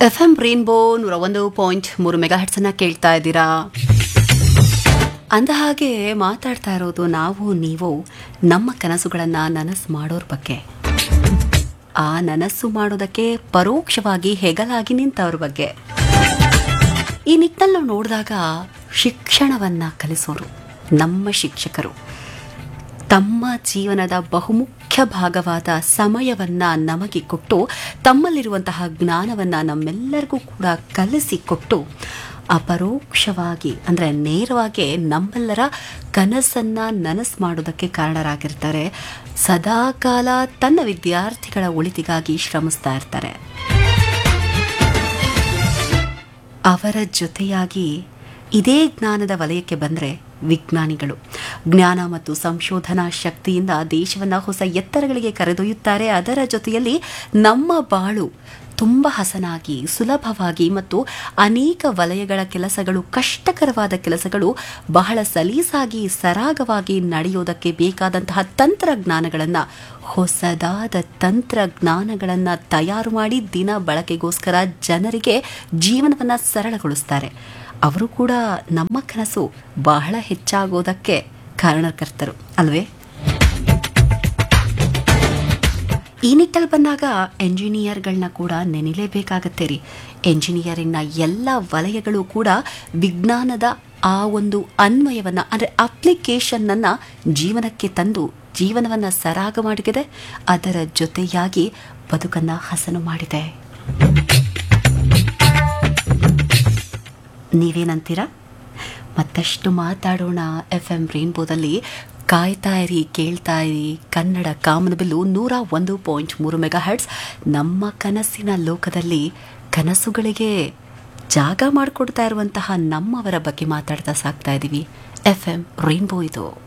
F M rainbow ನೂರ ಒಂದು point ಮೂರು ಮೆಗಾ ಅನ್ನ ಕೇಳ್ತಾ ಇದ್ದೀರಾ ಅಂದ ಹಾಗೆ ಮಾತಾಡ್ತಾ ಇರೋದು ನಾವು ನೀವು ನಮ್ಮ ಕನಸುಗಳನ್ನ ನನಸು ಮಾಡೋರ್ ಬಗ್ಗೆ ಆ ನನಸು ಮಾಡೋದಕ್ಕೆ ಪರೋಕ್ಷವಾಗಿ ಹೆಗಲಾಗಿ ನಿಂತವ್ರ ಬಗ್ಗೆ ಈ ನಿಟ್ಟಿನಲ್ಲಿ ನಾವು ನೋಡಿದಾಗ ಶಿಕ್ಷಣವನ್ನ ಕಲಿಸೋರು ನಮ್ಮ ಶಿಕ್ಷಕರು ತಮ್ಮ ಜೀವನದ ಬಹುಮುಖ್ಯ ಭಾಗವಾದ ಸಮಯವನ್ನ ನಮಗೆ ಕೊಟ್ಟು ತಮ್ಮಲ್ಲಿರುವಂತಹ ಜ್ಞಾನವನ್ನ ನಮ್ಮೆಲ್ಲರಿಗೂ ಕೂಡ ಕಲಿಸಿಕೊಟ್ಟು ಅಪರೋಕ್ಷವಾಗಿ ಅಂದರೆ ನೇರವಾಗಿ ನಮ್ಮೆಲ್ಲರ ಕನಸನ್ನ ನನಸು ಮಾಡೋದಕ್ಕೆ ಕಾರಣರಾಗಿರ್ತಾರೆ ಸದಾಕಾಲ ತನ್ನ ವಿದ್ಯಾರ್ಥಿಗಳ ಒಳಿತಿಗಾಗಿ ಶ್ರಮಿಸ್ತಾ ಇರ್ತಾರೆ ಅವರ ಜೊತೆಯಾಗಿ ಇದೇ ಜ್ಞಾನದ ವಲಯಕ್ಕೆ ಬಂದರೆ ವಿಜ್ಞಾನಿಗಳು ಜ್ಞಾನ ಮತ್ತು ಸಂಶೋಧನಾ ಶಕ್ತಿಯಿಂದ ದೇಶವನ್ನು ಹೊಸ ಎತ್ತರಗಳಿಗೆ ಕರೆದೊಯ್ಯುತ್ತಾರೆ ಅದರ ಜೊತೆಯಲ್ಲಿ ನಮ್ಮ ಬಾಳು ತುಂಬ ಹಸನಾಗಿ ಸುಲಭವಾಗಿ ಮತ್ತು ಅನೇಕ ವಲಯಗಳ ಕೆಲಸಗಳು ಕಷ್ಟಕರವಾದ ಕೆಲಸಗಳು ಬಹಳ ಸಲೀಸಾಗಿ ಸರಾಗವಾಗಿ ನಡೆಯೋದಕ್ಕೆ ಬೇಕಾದಂತಹ ತಂತ್ರಜ್ಞಾನಗಳನ್ನು ಹೊಸದಾದ ತಂತ್ರಜ್ಞಾನಗಳನ್ನು ತಯಾರು ಮಾಡಿ ದಿನ ಬಳಕೆಗೋಸ್ಕರ ಜನರಿಗೆ ಜೀವನವನ್ನು ಸರಳಗೊಳಿಸ್ತಾರೆ ಅವರು ಕೂಡ ನಮ್ಮ ಕನಸು ಬಹಳ ಹೆಚ್ಚಾಗೋದಕ್ಕೆ ಕಾರಣಕರ್ತರು ಅಲ್ವೇ ಈ ನಿಟ್ಟಲ್ಲಿ ಬಂದಾಗ ಎಂಜಿನಿಯರ್ಗಳನ್ನ ಕೂಡ ನೆನೆಯಲೇಬೇಕಾಗತ್ತೆ ರೀ ಎಂಜಿನಿಯರಿಂಗ್ನ ಎಲ್ಲ ವಲಯಗಳು ಕೂಡ ವಿಜ್ಞಾನದ ಆ ಒಂದು ಅನ್ವಯವನ್ನು ಅಂದರೆ ಅಪ್ಲಿಕೇಶನ್ನನ್ನು ಜೀವನಕ್ಕೆ ತಂದು ಜೀವನವನ್ನು ಸರಾಗ ಮಾಡಿದೆ ಅದರ ಜೊತೆಯಾಗಿ ಬದುಕನ್ನು ಹಸನು ಮಾಡಿದೆ ನೀವೇನಂತೀರಾ ಮತ್ತಷ್ಟು ಮಾತಾಡೋಣ ಎಫ್ ಎಂ ರೇನ್ಬೋದಲ್ಲಿ ಕಾಯ್ತಾ ಇರಿ ಕೇಳ್ತಾ ಇರಿ ಕನ್ನಡ ಕಾಮನಬಿಲ್ಲು ನೂರ ಒಂದು ಪಾಯಿಂಟ್ ಮೂರು ಮೆಗಾ ಹರ್ಟ್ಸ್ ನಮ್ಮ ಕನಸಿನ ಲೋಕದಲ್ಲಿ ಕನಸುಗಳಿಗೆ ಜಾಗ ಮಾಡಿಕೊಡ್ತಾ ಇರುವಂತಹ ನಮ್ಮವರ ಬಗ್ಗೆ ಮಾತಾಡ್ತಾ ಸಾಕ್ತಾ ಇದ್ದೀವಿ ಎಫ್ ಎಂ ರೇನ್ಬೋ ಇದು